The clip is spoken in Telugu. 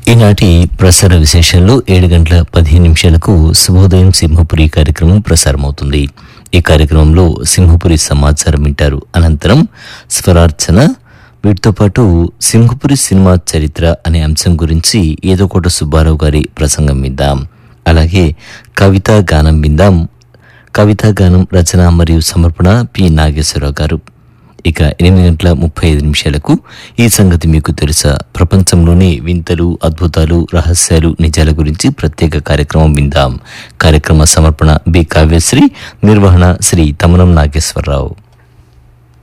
ఈనాటి ప్రసార విశేషాల్లో ఏడు గంటల పదిహేను నిమిషాలకు శుభోదయం సింహపురి కార్యక్రమం ప్రసారమవుతుంది ఈ కార్యక్రమంలో సింహపురి సమాచారం వింటారు అనంతరం స్వరార్చన వీటితో పాటు సింహపురి సినిమా చరిత్ర అనే అంశం గురించి ఏదోకోట సుబ్బారావు గారి ప్రసంగం విందాం అలాగే కవితా గానం విందాం కవితా గానం రచన మరియు సమర్పణ పి నాగేశ్వరరావు గారు ఇక ఎనిమిది గంటల ముప్పై ఐదు నిమిషాలకు ఈ సంగతి మీకు తెలుసా ప్రపంచంలోని వింతలు అద్భుతాలు రహస్యాలు నిజాల గురించి ప్రత్యేక కార్యక్రమం విందాం కార్యక్రమ సమర్పణ బి కావ్యశ్రీ నిర్వహణ శ్రీ తమనం నాగేశ్వరరావు